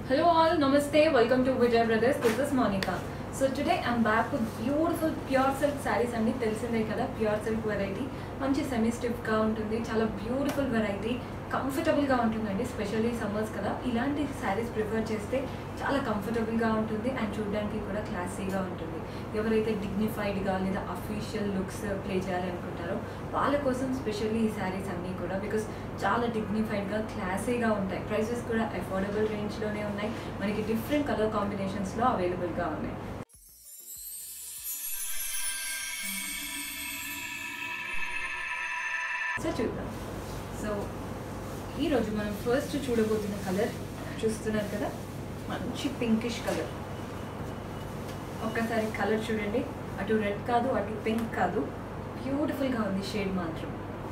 Hello all, namaste, welcome to Vijay Brothers. This is Monica. So today I'm back with beautiful pure silk saris అన్ని తెలిసిందే కదా pure silk variety మంచి semi స్టిఫ్గా ఉంటుంది చాలా beautiful variety కంఫర్టబుల్గా ఉంటుందండి స్పెషల్లీ సమ్మర్స్ కదా ఇలాంటి శారీస్ ప్రిఫర్ చేస్తే చాలా కంఫర్టబుల్గా ఉంటుంది అండ్ చూడడానికి కూడా క్లాసీగా ఉంటుంది ఎవరైతే డిగ్నిఫైడ్గా లేదా అఫీషియల్ లుక్స్ ప్లే చేయాలి అనుకుంటారో వాళ్ళ కోసం స్పెషల్లీ ఈ శారీస్ అన్నీ కూడా బికాస్ చాలా డిగ్నిఫైడ్గా క్లాసీగా ఉంటాయి ప్రైసెస్ కూడా అఫోర్డబుల్ రేంజ్లోనే ఉన్నాయి మనకి డిఫరెంట్ కలర్ కాంబినేషన్స్లో అవైలబుల్గా ఉన్నాయి సో చూద్దాం సో ఈరోజు మనం ఫస్ట్ చూడబోతున్న కలర్ చూస్తున్నారు కదా మంచి పింకిష్ కలర్ ఒక్కసారి కలర్ చూడండి అటు రెడ్ కాదు అటు పింక్ కాదు బ్యూటిఫుల్గా ఉంది షేడ్ మాత్రం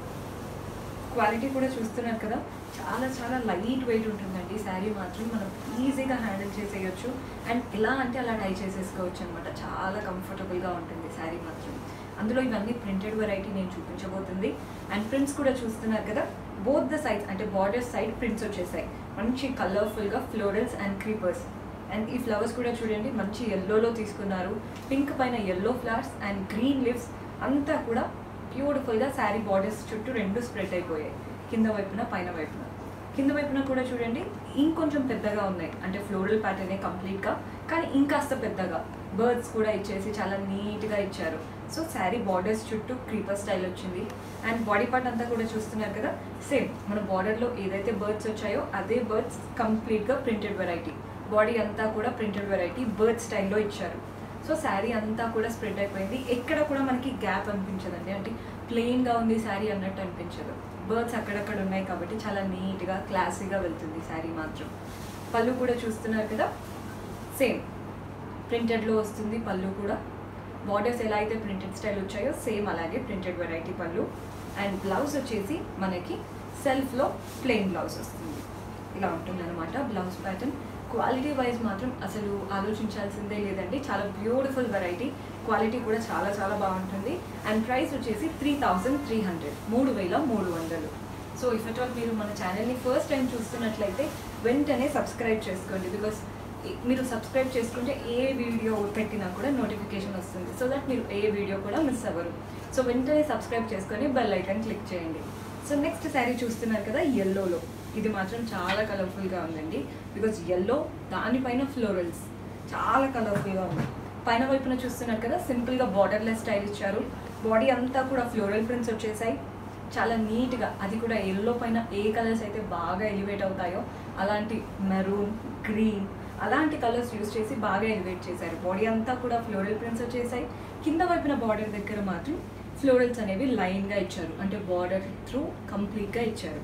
క్వాలిటీ కూడా చూస్తున్నారు కదా చాలా చాలా లైట్ వెయిట్ ఉంటుందండి శారీ మాత్రం మనం ఈజీగా హ్యాండిల్ చేసేయచ్చు అండ్ ఎలా అంటే అలా టై చేసేసుకోవచ్చు అనమాట చాలా కంఫర్టబుల్గా ఉంటుంది శారీ మాత్రం అందులో ఇవన్నీ ప్రింటెడ్ వెరైటీ నేను చూపించబోతుంది అండ్ ప్రింట్స్ కూడా చూస్తున్నారు కదా బోత్ ద సైడ్స్ అంటే బార్డర్ సైడ్ ప్రింట్స్ వచ్చేసాయి మంచి కలర్ఫుల్గా ఫ్లోరల్స్ అండ్ క్రీపర్స్ అండ్ ఈ ఫ్లవర్స్ కూడా చూడండి మంచి ఎల్లోలో తీసుకున్నారు పింక్ పైన yellow flowers and green leaves అంతా కూడా బ్యూటిఫుల్గా శారీ బార్డర్స్ చుట్టూ రెండు స్ప్రెడ్ అయిపోయాయి కింద వైపున పైన వైపున కింద వైపున కూడా చూడండి ఇంకొంచెం పెద్దగా ఉన్నాయి అంటే ఫ్లోరల్ ప్యాటర్నే కంప్లీట్గా కానీ ఇంకాస్త పెద్దగా బర్డ్స్ కూడా ఇచ్చేసి చాలా నీట్గా ఇచ్చారు సో శారీ బార్డర్స్ చుట్టూ క్రీపర్ స్టైల్ వచ్చింది అండ్ బాడీ పార్ట్ అంతా కూడా చూస్తున్నారు కదా సేమ్ మన బార్డర్లో ఏదైతే బర్డ్స్ వచ్చాయో అదే బర్డ్స్ కంప్లీట్గా ప్రింటెడ్ వెరైటీ బాడీ అంతా కూడా ప్రింటెడ్ వెరైటీ బర్డ్ స్టైల్లో ఇచ్చారు సో శారీ అంతా కూడా స్ప్రెడ్ అయిపోయింది ఎక్కడ కూడా మనకి గ్యాప్ అనిపించదండి అంటే ప్లెయిన్గా ఉంది శారీ అన్నట్టు అనిపించదు బర్డ్స్ అక్కడక్కడ ఉన్నాయి కాబట్టి చాలా నీట్గా క్లాసీగా వెళ్తుంది శారీ మాత్రం పళ్ళు కూడా చూస్తున్నారు కదా సేమ్ ప్రింటెడ్లో వస్తుంది పళ్ళు కూడా బార్డర్స్ ఎలా అయితే ప్రింటెడ్ స్టైల్ వచ్చాయో సేమ్ అలాగే printed variety pallu and blouse వచ్చేసి మనకి సెల్ఫ్లో ప్లెయిన్ బ్లౌజ్ వస్తుంది ఇలా ఉంటుంది అనమాట బ్లౌజ్ ప్యాటర్న్ క్వాలిటీ వైజ్ మాత్రం అసలు ఆలోచించాల్సిందే లేదండి చాలా బ్యూటిఫుల్ వెరైటీ క్వాలిటీ కూడా చాలా చాలా బాగుంటుంది అండ్ ప్రైస్ వచ్చేసి త్రీ థౌజండ్ త్రీ హండ్రెడ్ మూడు వేల మూడు వందలు సో ఇఫ్ అట్ ఆల్ మీరు మన ఛానల్ని ఫస్ట్ టైం చూస్తున్నట్లయితే వెంటనే సబ్స్క్రైబ్ చేసుకోండి బికాస్ మీరు సబ్స్క్రైబ్ చేసుకుంటే ఏ వీడియో పెట్టినా కూడా నోటిఫికేషన్ వస్తుంది సో దట్ మీరు ఏ వీడియో కూడా మిస్ అవ్వరు సో వెంటనే సబ్స్క్రైబ్ చేసుకొని బెల్ ఐకాన్ క్లిక్ చేయండి సో నెక్స్ట్ శారీ చూస్తున్నారు కదా ఎల్లోలో ఇది మాత్రం చాలా కలర్ఫుల్గా ఉందండి బికాజ్ ఎల్లో దానిపైన ఫ్లోరల్స్ చాలా కలర్ఫుల్గా ఉంది పైన వైపున చూస్తున్నారు కదా సింపుల్గా బార్డర్లెస్ స్టైల్ ఇచ్చారు బాడీ అంతా కూడా ఫ్లోరల్ ప్రింట్స్ వచ్చేసాయి చాలా నీట్గా అది కూడా ఎల్లో పైన ఏ కలర్స్ అయితే బాగా ఎలివేట్ అవుతాయో అలాంటి మెరూన్ గ్రీన్ అలాంటి కలర్స్ యూస్ చేసి బాగా ఎలివేట్ చేశారు బాడీ అంతా కూడా ఫ్లోరల్ ప్రింట్స్ వచ్చేసాయి కింద వైపున బార్డర్ దగ్గర మాత్రం ఫ్లోరల్స్ అనేవి లైన్గా ఇచ్చారు అంటే బార్డర్ త్రూ కంప్లీట్గా ఇచ్చారు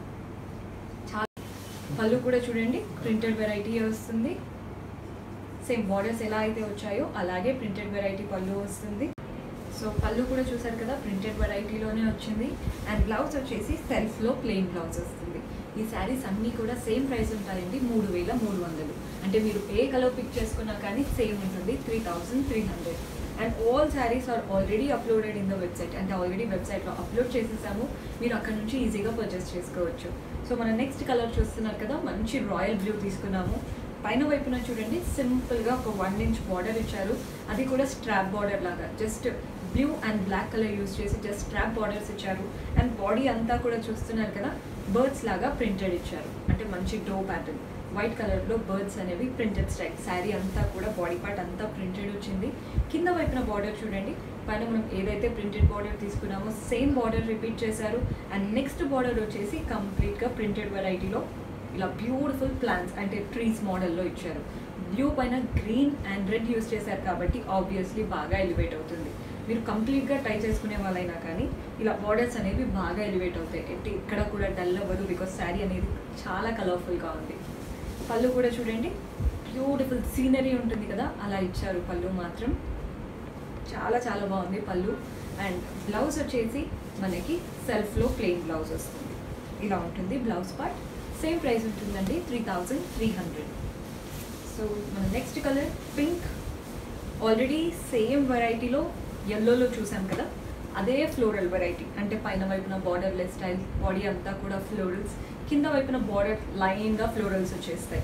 చాలా పళ్ళు కూడా చూడండి ప్రింటెడ్ వెరైటీ వస్తుంది సేమ్ బార్డర్స్ ఎలా అయితే వచ్చాయో అలాగే ప్రింటెడ్ వెరైటీ పళ్ళు వస్తుంది సో పళ్ళు కూడా చూసారు కదా ప్రింటెడ్ వెరైటీలోనే వచ్చింది అండ్ బ్లౌజ్ వచ్చేసి సెల్ఫ్లో ప్లెయిన్ బ్లౌజ్ వస్తుంది ఈ శారీస్ అన్నీ కూడా సేమ్ ప్రైస్ ఉంటాయండి మూడు వేల మూడు వందలు అంటే మీరు ఏ కలర్ పిక్ చేసుకున్నా కానీ సేమ్ ఉంటుంది three thousand three hundred and all saris are already uploaded in the website అంటే ఆల్రెడీ వెబ్సైట్లో అప్లోడ్ చేసేసాము మీరు అక్కడ నుంచి ఈజీగా పర్చేస్ చేసుకోవచ్చు సో మన నెక్స్ట్ కలర్ చూస్తున్నారు కదా మంచి రాయల్ బ్లూ తీసుకున్నాము పైన వైపున చూడండి సింపుల్గా ఒక వన్ ఇంచ్ బార్డర్ ఇచ్చారు అది కూడా స్ట్రాప్ బార్డర్ లాగా just blue and black colour use చేసి జస్ట్ స్ట్రాప్ బార్డర్స్ ఇచ్చారు అండ్ బాడీ అంతా కూడా చూస్తున్నారు కదా బర్డ్స్ లాగా ప్రింటెడ్ ఇచ్చారు అంటే మంచి డో ప్యాటర్న్ వైట్ కలర్లో బర్డ్స్ అనేవి ప్రింటెడ్ స్టైల్ శారీ అంతా కూడా బాడీ పార్ట్ అంతా ప్రింటెడ్ వచ్చింది కింద వైపున బార్డర్ చూడండి పైన మనం ఏదైతే ప్రింటెడ్ బార్డర్ తీసుకున్నామో సేమ్ బార్డర్ రిపీట్ చేశారు అండ్ నెక్స్ట్ బార్డర్ వచ్చేసి కంప్లీట్గా ప్రింటెడ్ వెరైటీలో ఇలా బ్యూటిఫుల్ ప్లాంట్స్ అంటే ట్రీస్ మోడల్లో ఇచ్చారు బ్లూ పైన గ్రీన్ అండ్ రెడ్ యూస్ చేశారు కాబట్టి ఆబ్వియస్లీ బాగా ఎలివేట్ అవుతుంది మీరు కంప్లీట్గా ట్రై చేసుకునే వాళ్ళైనా కానీ ఇలా బార్డర్స్ అనేవి బాగా ఎలివేట్ అవుతాయి అంటే ఇక్కడ కూడా డల్ అవ్వదు బికాస్ శారీ అనేది చాలా కలర్ఫుల్గా ఉంది పళ్ళు కూడా చూడండి బ్యూటిఫుల్ సీనరీ ఉంటుంది కదా అలా ఇచ్చారు పళ్ళు మాత్రం చాలా చాలా బాగుంది పళ్ళు అండ్ బ్లౌజ్ వచ్చేసి మనకి సెల్ఫ్లో ప్లెయిన్ బ్లౌజ్ వస్తుంది ఇలా ఉంటుంది బ్లౌజ్ పార్ట్ సేమ్ ప్రైస్ ఉంటుందండి three thousand three hundred so మన next colour pink already same వెరైటీలో ఎల్లోలో చూసాం కదా అదే ఫ్లోరల్ వెరైటీ అంటే పైన వైపున బార్డర్లెస్ స్టైల్ బాడీ అంతా కూడా ఫ్లోరల్స్ కింద వైపున బార్డర్ లైన్గా ఫ్లోరల్స్ వచ్చేస్తాయి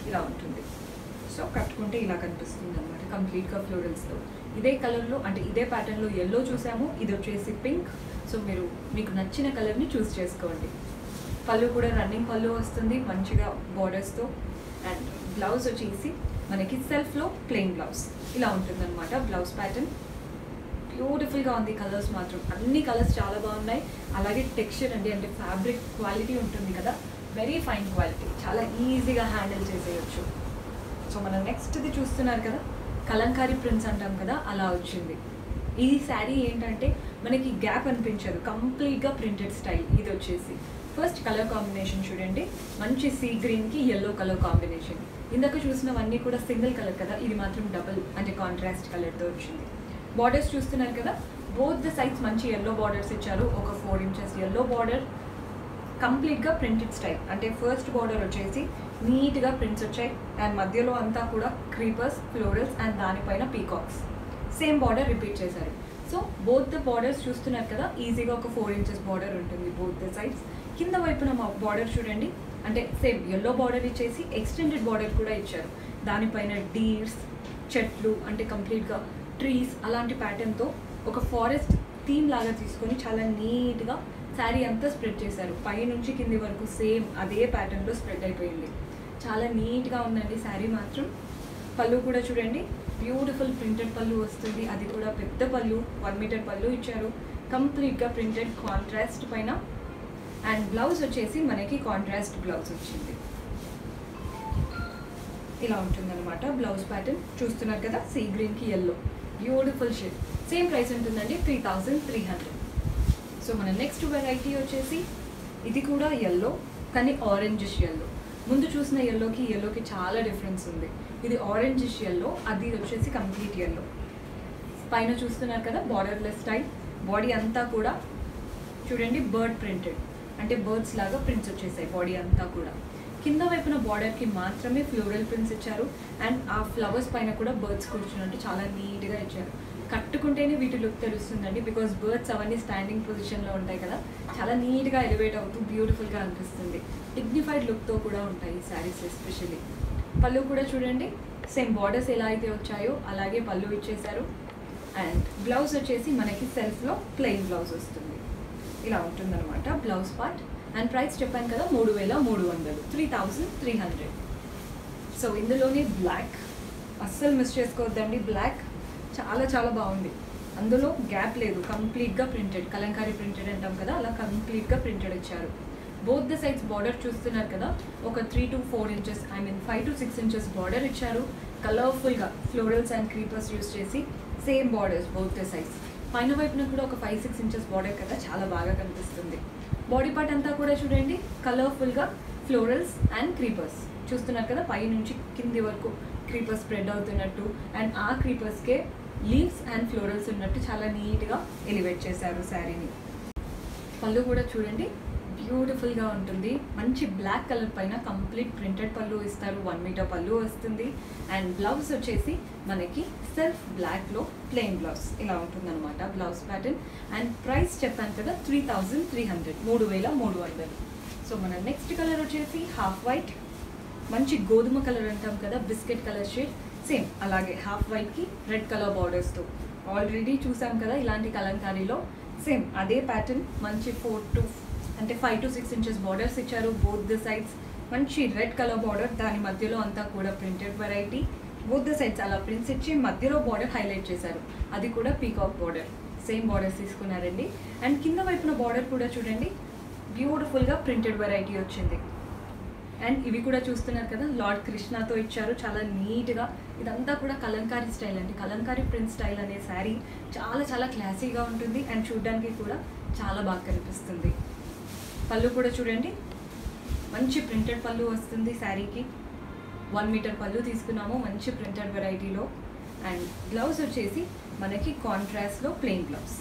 ఇలా ఉంటుంది సో కట్టుకుంటే ఇలా కనిపిస్తుంది అనమాట కంప్లీట్గా ఫ్లోరల్స్తో ఇదే కలర్లో అంటే ఇదే ప్యాటర్న్లో ఎల్లో చూసాము ఇది వచ్చేసి పింక్ సో మీరు మీకు నచ్చిన కలర్ని చూస్ చేసుకోండి పళ్ళు కూడా రన్నింగ్ పళ్ళు వస్తుంది మంచిగా బార్డర్స్తో అండ్ బ్లౌజ్ వచ్చేసి మనకి సెల్ఫ్లో ప్లెయిన్ బ్లౌజ్ ఇలా ఉంటుందన్నమాట బ్లౌజ్ ప్యాటర్న్ బ్యూటిఫుల్గా ఉంది కలర్స్ మాత్రం అన్ని కలర్స్ చాలా బాగున్నాయి అలాగే టెక్స్చర్ అండి అంటే ఫ్యాబ్రిక్ క్వాలిటీ ఉంటుంది కదా వెరీ ఫైన్ క్వాలిటీ చాలా ఈజీగా హ్యాండిల్ చేసేయచ్చు సో మనం నెక్స్ట్ది చూస్తున్నారు కదా కలంకారీ ప్రింట్స్ అంటాం కదా అలా వచ్చింది ఈ శారీ ఏంటంటే మనకి గ్యాప్ అనిపించదు కంప్లీట్గా ప్రింటెడ్ స్టైల్ ఇది వచ్చేసి ఫస్ట్ కలర్ కాంబినేషన్ చూడండి మంచి సీ గ్రీన్కి ఎల్లో కలర్ కాంబినేషన్ ఇందాక చూసినవన్నీ కూడా సింగిల్ కలర్ కదా ఇది మాత్రం డబుల్ అంటే కాంట్రాస్ట్ కలర్తో వచ్చింది బార్డర్స్ చూస్తున్నారు కదా బోత్ ద సైడ్స్ మంచి ఎల్లో బార్డర్స్ ఇచ్చారు ఒక ఫోర్ ఇంచెస్ ఎల్లో బార్డర్ కంప్లీట్గా ప్రింటెడ్ స్టైల్ అంటే ఫస్ట్ బార్డర్ వచ్చేసి నీట్గా ప్రింట్స్ వచ్చాయి అండ్ మధ్యలో అంతా కూడా క్రీపర్స్ ఫ్లోరల్స్ అండ్ దానిపైన పీకాక్స్ సేమ్ బార్డర్ రిపీట్ చేశారు సో బోత్ ద బార్డర్స్ చూస్తున్నారు కదా ఈజీగా ఒక ఫోర్ ఇంచెస్ బార్డర్ ఉంటుంది బోత్ ద సైడ్స్ కింద వైపున బార్డర్ చూడండి అంటే సేమ్ ఎల్లో బార్డర్ ఇచ్చేసి ఎక్స్టెండెడ్ బార్డర్ కూడా ఇచ్చారు దానిపైన డీర్స్ చెట్లు అంటే కంప్లీట్గా ట్రీస్ అలాంటి ప్యాటర్న్తో ఒక ఫారెస్ట్ థీమ్ లాగా తీసుకొని చాలా నీట్గా శారీ అంతా స్ప్రెడ్ చేశారు పై నుంచి కింది వరకు సేమ్ అదే ప్యాటర్న్లో స్ప్రెడ్ అయిపోయింది చాలా నీట్గా ఉందండి శారీ మాత్రం పళ్ళు కూడా చూడండి బ్యూటిఫుల్ ప్రింటెడ్ పళ్ళు వస్తుంది అది కూడా పెద్ద పళ్ళు వన్ మీటర్ పళ్ళు ఇచ్చారు కంప్లీట్గా ప్రింటెడ్ కాంట్రాస్ట్ పైన అండ్ బ్లౌజ్ వచ్చేసి మనకి కాంట్రాస్ట్ బ్లౌజ్ వచ్చింది ఇలా ఉంటుందన్నమాట బ్లౌజ్ ప్యాటర్న్ చూస్తున్నారు కదా సీ గ్రీన్కి yellow beautiful shade same price ఉంటుందండి three thousand three hundred so మన నెక్స్ట్ వెరైటీ వచ్చేసి ఇది కూడా ఎల్లో కానీ ఆరెంజిష్ ఎల్లో ముందు చూసిన ఎల్లోకి ఎల్లోకి చాలా డిఫరెన్స్ ఉంది ఇది ఆరెంజిష్ ఎల్లో అది వచ్చేసి కంప్లీట్ ఎల్లో పైన చూస్తున్నారు కదా బార్డర్లెస్ స్టైల్ బాడీ అంతా కూడా చూడండి బర్డ్ ప్రింటెడ్ అంటే బర్డ్స్ లాగా ప్రింట్స్ వచ్చేసాయి బాడీ అంతా కూడా కింద వైపున బార్డర్కి మాత్రమే ఫ్లోరల్ ప్రింట్స్ ఇచ్చారు అండ్ ఆ ఫ్లవర్స్ పైన కూడా బర్డ్స్ కూర్చున్నట్టు చాలా నీట్గా ఇచ్చారు కట్టుకుంటేనే వీటి లుక్ తెలుస్తుందండి బికాస్ బర్డ్స్ అవన్నీ స్టాండింగ్ పొజిషన్లో ఉంటాయి కదా చాలా నీట్గా ఎలివేట్ అవుతూ బ్యూటిఫుల్గా అనిపిస్తుంది డిగ్నిఫైడ్ లుక్తో కూడా ఉంటాయి ఈ శారీస్ ఎస్పెషల్లీ పళ్ళు కూడా చూడండి సేమ్ బార్డర్స్ ఎలా అయితే వచ్చాయో అలాగే పళ్ళు ఇచ్చేశారు అండ్ బ్లౌజ్ వచ్చేసి మనకి సెల్ఫ్లో ప్లెయిన్ బ్లౌజ్ వస్తుంది ఇలా ఉంటుందన్నమాట బ్లౌజ్ పార్ట్ అండ్ ప్రైస్ చెప్పాను కదా మూడు వేల మూడు వందలు three thousand three hundred so ఇందులోనే బ్లాక్ అస్సలు మిస్ చేసుకోవద్దండి బ్లాక్ చాలా చాలా బాగుంది అందులో గ్యాప్ లేదు కంప్లీట్గా ప్రింటెడ్ కలంకారీ ప్రింటెడ్ అంటాం కదా అలా కంప్లీట్గా ప్రింటెడ్ ఇచ్చారు బోత్ ద సైడ్స్ బార్డర్ చూస్తున్నారు కదా ఒక three to four inches I mean five to six inches border ఇచ్చారు కలర్ఫుల్గా ఫ్లోరల్స్ అండ్ క్రీపర్స్ యూస్ చేసి same borders both the sides పైన వైపున కూడా ఒక ఫైవ్ సిక్స్ ఇంచెస్ బార్డర్ కదా చాలా బాగా కనిపిస్తుంది బాడీ పార్ట్ అంతా కూడా చూడండి కలర్ఫుల్గా ఫ్లోరల్స్ అండ్ క్రీపర్స్ చూస్తున్నారు కదా పై నుంచి కింది వరకు క్రీపర్స్ స్ప్రెడ్ అవుతున్నట్టు అండ్ ఆ క్రీపర్స్కే లీవ్స్ అండ్ ఫ్లోరల్స్ ఉన్నట్టు చాలా నీట్గా ఎలివేట్ చేశారు శారీని పళ్ళు కూడా చూడండి బ్యూటిఫుల్గా ఉంటుంది మంచి బ్లాక్ కలర్ పైన కంప్లీట్ ప్రింటెడ్ పళ్ళు ఇస్తారు వన్ మీటర్ పళ్ళు వస్తుంది అండ్ బ్లౌజ్ వచ్చేసి మనకి సెల్ఫ్ బ్లాక్లో ప్లెయిన్ బ్లౌజ్ ఇలా ఉంటుందన్నమాట బ్లౌజ్ ప్యాటర్న్ అండ్ ప్రైస్ చెప్పాను కదా త్రీ థౌజండ్ త్రీ హండ్రెడ్ మూడు వేల మూడు వందలు సో మన నెక్స్ట్ కలర్ వచ్చేసి హాఫ్ వైట్ మంచి గోధుమ కలర్ అంటాం కదా బిస్కెట్ కలర్ షేడ్ సేమ్ అలాగే హాఫ్ వైట్కి రెడ్ కలర్ బార్డర్స్తో ఆల్రెడీ చూసాం కదా ఇలాంటి కలంకారీలో సేమ్ అదే ప్యాటర్న్ మంచి ఫోర్ టు అంటే five to six inches borders ఇచ్చారు బోత్ ద సైడ్స్ మంచి రెడ్ కలర్ బార్డర్ దాని మధ్యలో అంతా కూడా printed variety both the sides అలా ప్రింట్స్ ఇచ్చి మధ్యలో బార్డర్ హైలైట్ చేశారు అది కూడా పీకాక్ బార్డర్ సేమ్ బార్డర్స్ తీసుకున్నారండి అండ్ కింద వైపున బార్డర్ కూడా చూడండి బ్యూటిఫుల్గా ప్రింటెడ్ వెరైటీ వచ్చింది అండ్ ఇవి కూడా చూస్తున్నారు కదా లార్డ్ కృష్ణతో ఇచ్చారు చాలా నీట్గా ఇదంతా కూడా కలంకారీ స్టైల్ అండి కలంకారీ ప్రింట్ స్టైల్ అనే శారీ చాలా చాలా క్లాసీగా ఉంటుంది అండ్ చూడడానికి కూడా చాలా బాగా కనిపిస్తుంది పళ్ళు కూడా చూడండి మంచి ప్రింటెడ్ పళ్ళు వస్తుంది శారీకి వన్ మీటర్ పళ్ళు తీసుకున్నాము మంచి ప్రింటెడ్ వెరైటీలో అండ్ బ్లౌజ్ వచ్చేసి మనకి కాంట్రాస్ట్లో ప్లెయిన్ బ్లౌజ్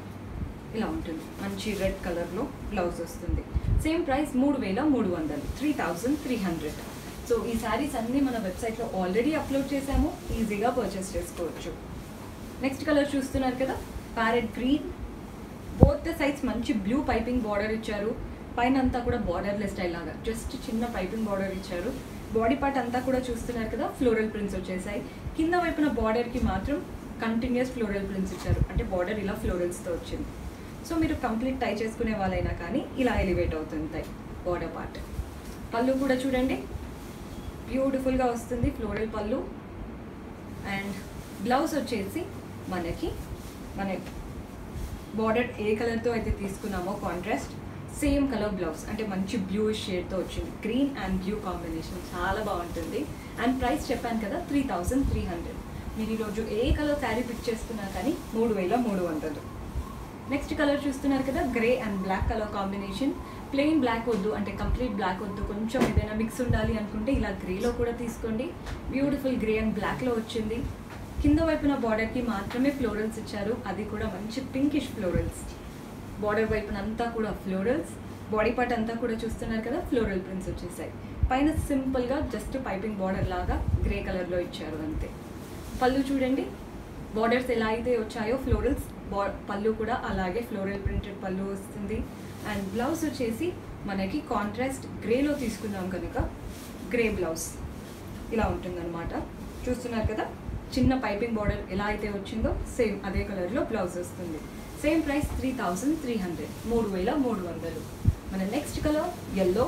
ఇలా ఉంటుంది మంచి రెడ్ కలర్లో బ్లౌజ్ వస్తుంది సేమ్ ప్రైస్ మూడు వేల మూడు వందలు three thousand three hundred so ఈ శారీస్ అన్నీ మన వెబ్సైట్లో ఆల్రెడీ అప్లోడ్ చేశాము ఈజీగా పర్చేస్ చేసుకోవచ్చు నెక్స్ట్ కలర్ చూస్తున్నారు కదా parrot green both the sides మంచి బ్లూ పైపింగ్ బార్డర్ ఇచ్చారు పైన అంతా కూడా బార్డర్లెస్ స్టైల్ లాగా జస్ట్ చిన్న పైపింగ్ బార్డర్ ఇచ్చారు బాడీ పార్ట్ అంతా కూడా చూస్తున్నారు కదా ఫ్లోరల్ ప్రింట్స్ వచ్చేసాయి కింద వైపున బార్డర్కి మాత్రం కంటిన్యూస్ ఫ్లోరల్ ప్రింట్స్ ఇచ్చారు అంటే బార్డర్ ఇలా ఫ్లోరల్స్తో వచ్చింది సో మీరు కంప్లీట్ టై చేసుకునే వాళ్ళైనా కానీ ఇలా ఎలివేట్ అవుతుంటాయి బార్డర్ పార్ట్ పళ్ళు కూడా చూడండి బ్యూటిఫుల్గా వస్తుంది ఫ్లోరల్ పళ్ళు అండ్ బ్లౌజ్ వచ్చేసి మనకి మన బార్డర్ ఏ కలర్తో అయితే తీసుకున్నామో కాంట్రాస్ట్ సేమ్ కలర్ బ్లౌజ్ అంటే మంచి బ్లూ షేడ్తో వచ్చింది గ్రీన్ అండ్ బ్లూ కాంబినేషన్ చాలా బాగుంటుంది అండ్ ప్రైస్ చెప్పాను కదా త్రీ థౌజండ్ త్రీ హండ్రెడ్ మీరు ఈరోజు ఏ కలర్ శారీ పిక్ చేసుకున్నా కానీ మూడు వేల మూడు వందలు నెక్స్ట్ కలర్ చూస్తున్నారు కదా grey and black colour combination plain black వద్దు అంటే కంప్లీట్ బ్లాక్ వద్దు కొంచెం ఏదైనా మిక్స్ ఉండాలి అనుకుంటే ఇలా గ్రేలో కూడా తీసుకోండి బ్యూటిఫుల్ గ్రే అండ్ బ్లాక్లో వచ్చింది కింద వైపున బార్డర్కి మాత్రమే ఫ్లోరల్స్ ఇచ్చారు అది కూడా మంచి పింకిష్ ఫ్లోరల్స్ బార్డర్ వైపున అంతా కూడా ఫ్లోరల్స్ బాడీ పార్ట్ అంతా కూడా చూస్తున్నారు కదా ఫ్లోరల్ ప్రింట్స్ వచ్చేసాయి పైన సింపుల్గా జస్ట్ పైపింగ్ బార్డర్ లాగా గ్రే కలర్లో ఇచ్చారు అంతే పళ్ళు చూడండి బార్డర్స్ ఎలా అయితే వచ్చాయో ఫ్లోరల్స్ బా పళ్ళు కూడా అలాగే ఫ్లోరల్ ప్రింటెడ్ పళ్ళు వస్తుంది అండ్ బ్లౌజ్ వచ్చేసి మనకి కాంట్రాస్ట్ గ్రేలో తీసుకున్నాం కనుక గ్రే బ్లౌజ్ ఇలా ఉంటుందన్నమాట చూస్తున్నారు కదా చిన్న పైపింగ్ బార్డర్ ఎలా అయితే వచ్చిందో సేమ్ అదే కలర్లో బ్లౌజ్ వస్తుంది same price three thousand three hundred మూడు వేల మూడు వందలు మన నెక్స్ట్ కలర్ ఎల్లో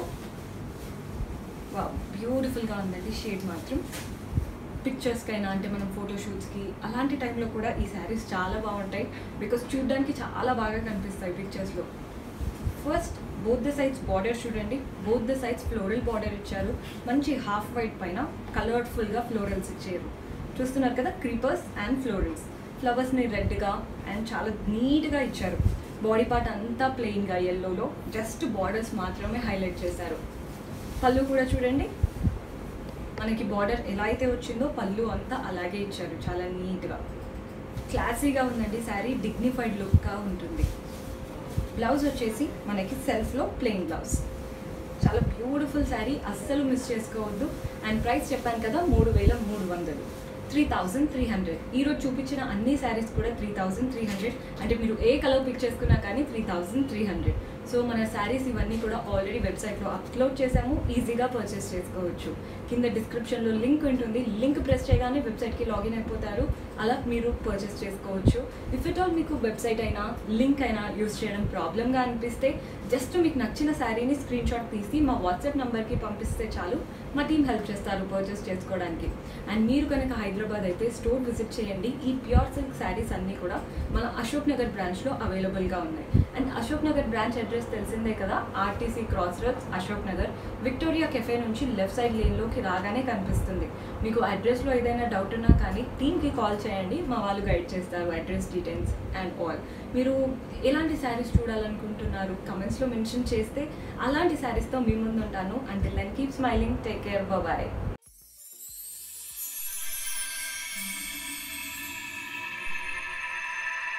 వా బ్యూటిఫుల్గా ఉందండి షేడ్ మాత్రం పిక్చర్స్కైనా అంటే మనం ఫోటోషూట్స్కి అలాంటి టైంలో కూడా ఈ శారీస్ చాలా బాగుంటాయి బికాస్ చూడడానికి చాలా బాగా కనిపిస్తాయి పిక్చర్స్లో first both the sides border చూడండి both the sides floral border ఇచ్చారు మంచి హాఫ్ వైట్ పైన కలర్ఫుల్గా ఫ్లోరల్స్ ఇచ్చారు చూస్తున్నారు కదా క్రీపర్స్ అండ్ ఫ్లోరల్స్ ఫ్లవర్స్ని రెడ్గా అండ్ చాలా నీట్గా ఇచ్చారు బాడీ పార్ట్ అంతా ప్లెయిన్గా ఎల్లోలో జస్ట్ బార్డర్స్ మాత్రమే హైలైట్ చేశారు పళ్ళు కూడా చూడండి మనకి బార్డర్ ఎలా అయితే వచ్చిందో పళ్ళు అంతా అలాగే ఇచ్చారు చాలా నీట్గా క్లాసీగా ఉందండి శారీ డిగ్నిఫైడ్ లుక్గా ఉంటుంది బ్లౌజ్ వచ్చేసి మనకి సెల్ఫ్లో ప్లెయిన్ బ్లౌజ్ చాలా బ్యూటిఫుల్ శారీ అస్సలు మిస్ చేసుకోవద్దు అండ్ ప్రైస్ చెప్పాను కదా మూడు వేల మూడు వందలు త్రీ థౌజండ్ త్రీ హండ్రెడ్ ఈరోజు చూపించిన అన్ని శారీస్ కూడా త్రీ థౌజండ్ త్రీ హండ్రెడ్ అంటే మీరు ఏ కలర్ పిక్ చేసుకున్నా కానీ three thousand three hundred so మన శారీస్ ఇవన్నీ కూడా ఆల్రెడీ వెబ్సైట్లో అప్లోడ్ చేసాము ఈజీగా పర్చేస్ చేసుకోవచ్చు కింద డిస్క్రిప్షన్లో లింక్ ఉంటుంది లింక్ ప్రెస్ చేయగానే వెబ్సైట్కి లాగిన్ అయిపోతారు అలా మీరు పర్చేస్ చేసుకోవచ్చు ఇఫ్ ఇట్ ఆల్ మీకు వెబ్సైట్ అయినా లింక్ అయినా యూస్ చేయడం ప్రాబ్లమ్గా అనిపిస్తే జస్ట్ మీకు నచ్చిన శారీని స్క్రీన్ షాట్ తీసి మా వాట్సాప్ నెంబర్కి పంపిస్తే చాలు మా టీం హెల్ప్ చేస్తారు పర్చేస్ చేసుకోవడానికి అండ్ మీరు కనుక హైదరాబాద్ అయితే స్టోర్ విజిట్ చేయండి ఈ ప్యూర్ సిల్క్ శారీస్ అన్నీ కూడా మన అశోక్ నగర్ బ్రాంచ్లో అవైలబుల్గా ఉన్నాయి and Ashok Nagar branch address తెలిసిందే కదా RTC cross roads Ashok Nagar Victoria cafe నుంచి లెఫ్ట్ సైడ్ లేన్లోకి రాగానే కనిపిస్తుంది మీకు అడ్రస్లో ఏదైనా డౌట్ ఉన్నా కానీ టీమ్కి కాల్ చేయండి మా వాళ్ళు గైడ్ చేస్తారు అడ్రస్ డీటెయిల్స్ అండ్ ఆల్ మీరు ఎలాంటి శారీస్ చూడాలనుకుంటున్నారు కమెంట్స్లో మెన్షన్ చేస్తే అలాంటి శారీస్తో మీ ముందు ఉంటాను and then keep smiling take care bye